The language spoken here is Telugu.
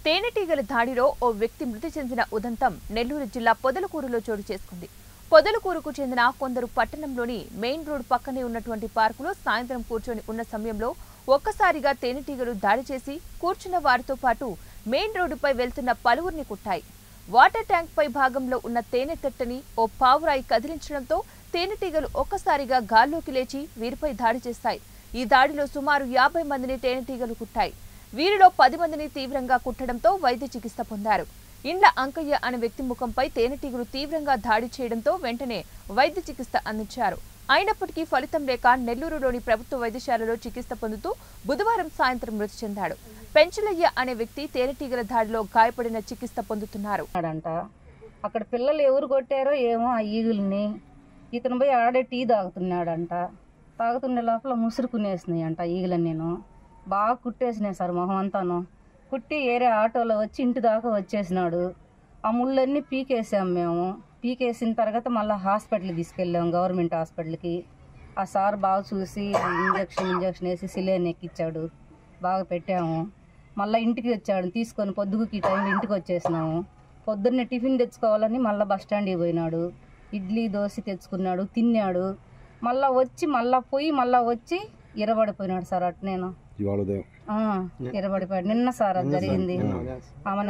తేనెటీగల దాడిలో ఓ వ్యక్తి మృతి చెందిన ఉదంతం నెల్లూరు జిల్లా పొదలకూరులో చోటు చేసుకుంది పొదలకూరుకు చెందిన కొందరు పట్టణంలోని మెయిన్ రోడ్ పక్కనే ఉన్నటువంటి పార్కులో సాయంత్రం కూర్చొని ఉన్న సమయంలో ఒక్కసారిగా తేనెటీగలు దాడి చేసి కూర్చున్న వారితో పాటు మెయిన్ రోడ్డుపై వెళ్తున్న పలువురిని కుట్టాయి వాటర్ ట్యాంక్ పై భాగంలో ఉన్న తేనె తట్టని ఓ పావురాయి కదిలించడంతో తేనెటీగలు ఒక్కసారిగా గాల్లోకి లేచి వీరిపై దాడి చేస్తాయి ఈ దాడిలో సుమారు యాభై మందిని తేనెటీగలు కుట్టాయి వీరిలో పది మందిని తీవ్రంగా కుట్టడంతో వైద్య చికిత్స పొందారు ఇండ్ల అంకయ్య అనే వ్యక్తి ముఖంపై తేనెటీగలు తీవ్రంగా దాడి చేయడంతో వెంటనే వైద్య చికిత్స అందించారు అయినప్పటికీ ఫలితం లేక నెల్లూరులోని ప్రభుత్వ వైద్యశాలలో చికిత్స పొందుతూ బుధవారం సాయంత్రం మృతి చెందాడు పెంచలయ్య అనే వ్యక్తి తేనెటీగల దాడిలో గాయపడిన చికిత్స పొందుతున్నారు అన్నాడంట అక్కడ పిల్లలు ఎవరు కొట్టారో ఏమో ఆ ఈగుల్ని ఇతను పోయి ఆడే టీ తాగుతున్నాడంట తాగుతున్న లోపల ముసురుకునేసినాయి అంట ఈగలని నేను బాగా కుట్టేసినాయి సార్ మొహం అంతాను కుట్టి ఏరే ఆటోలో వచ్చి ఇంటి దాకా వచ్చేసినాడు ఆ ముళ్ళన్నీ పీకేసాం మేము పీకేసిన తర్వాత మళ్ళీ హాస్పిటల్కి తీసుకెళ్ళాం గవర్నమెంట్ హాస్పిటల్కి ఆ సార్ బాగా చూసి ఇంజక్షన్ ఇంజక్షన్ వేసి సిలేన్ ఎక్కిచ్చాడు బాగా పెట్టాము మళ్ళీ ఇంటికి వచ్చాడు తీసుకొని పొద్దుగుకి ఈ టైంలో ఇంటికి వచ్చేసినాము పొద్దున్నే టిఫిన్ తెచ్చుకోవాలని మళ్ళీ బస్ స్టాండ్కి పోయినాడు ఇడ్లీ దోశ తెచ్చుకున్నాడు తిన్నాడు మళ్ళా వచ్చి మళ్ళా పోయి మళ్ళా వచ్చి ఇరబడిపోయినాడు సార్ అటు నేను ఇవాళ ఉదయం ఇరబడిపోయాడు నిన్న సార్ అది జరిగింది ఆమె